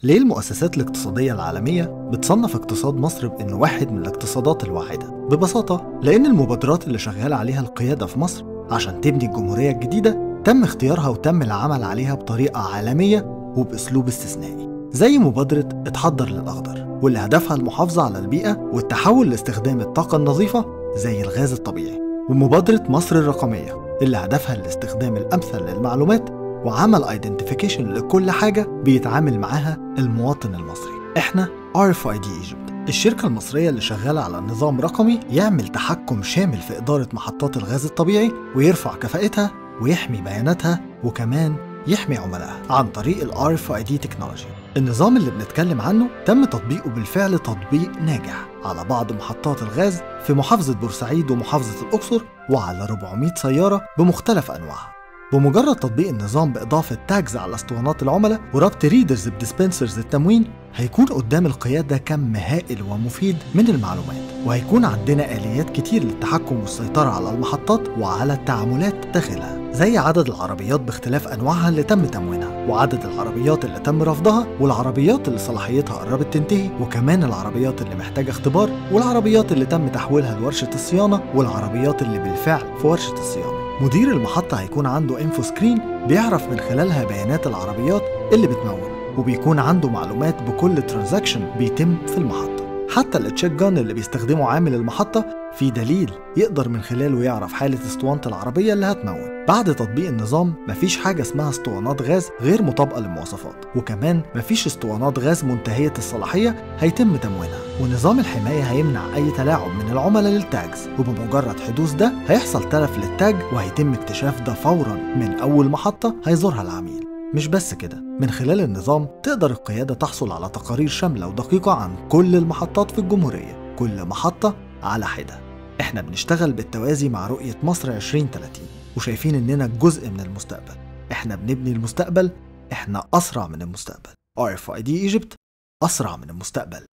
ليه المؤسسات الاقتصادية العالمية بتصنف اقتصاد مصر بأنه واحد من الاقتصادات الواعدة؟ ببساطة لأن المبادرات اللي شغال عليها القيادة في مصر عشان تبني الجمهورية الجديدة تم اختيارها وتم العمل عليها بطريقة عالمية وبأسلوب استثنائي زي مبادرة اتحضر للأخضر واللي هدفها المحافظة على البيئة والتحول لاستخدام الطاقة النظيفة زي الغاز الطبيعي ومبادرة مصر الرقمية اللي هدفها الاستخدام الأمثل للمعلومات وعمل ايدنتيفيكيشن لكل حاجة بيتعامل معاها المواطن المصري احنا RFID Egypt الشركة المصرية اللي شغالة على نظام رقمي يعمل تحكم شامل في إدارة محطات الغاز الطبيعي ويرفع كفاءتها ويحمي بياناتها وكمان يحمي عملائها عن طريق ال RFID تكنولوجي النظام اللي بنتكلم عنه تم تطبيقه بالفعل تطبيق ناجح على بعض محطات الغاز في محافظة بورسعيد ومحافظة الأقصر وعلى 400 سيارة بمختلف أنواعها بمجرد تطبيق النظام بإضافة تاجز على اسطوانات العملاء وربط ريدرز بديسبنسرز التموين هيكون قدام القيادة كم هائل ومفيد من المعلومات وهيكون عندنا آليات كتير للتحكم والسيطرة على المحطات وعلى التعاملات داخلها زي عدد العربيات باختلاف أنواعها اللي تم تموينها وعدد العربيات اللي تم رفضها والعربيات اللي صلاحيتها قربت تنتهي وكمان العربيات اللي محتاجة اختبار والعربيات اللي تم تحويلها لورشة الصيانة والعربيات اللي بالفعل في ورشة الصيانة مدير المحطة هيكون عنده انفو سكرين بيعرف من خلالها بيانات العربيات اللي بتمون وبيكون عنده معلومات بكل ترانزاكشن بيتم في المحطة حتى التشيك جان اللي بيستخدمه عامل المحطة في دليل يقدر من خلاله يعرف حالة اسطوانة العربية اللي هتمون بعد تطبيق النظام مفيش حاجة اسمها اسطوانات غاز غير مطابقة للمواصفات وكمان مفيش اسطوانات غاز منتهية الصلاحية هيتم تموينها ونظام الحماية هيمنع أي تلاعب من العملاء للتاجز وبمجرد حدوث ده هيحصل تلف للتاج وهيتم اكتشاف ده فورا من أول محطة هيزورها العميل مش بس كده من خلال النظام تقدر القيادة تحصل على تقارير شاملة ودقيقة عن كل المحطات في الجمهورية كل محطة على حدة احنا بنشتغل بالتوازي مع رؤية مصر 2030 وشايفين اننا جزء من المستقبل احنا بنبني المستقبل احنا اسرع من المستقبل RFID Egypt اسرع من المستقبل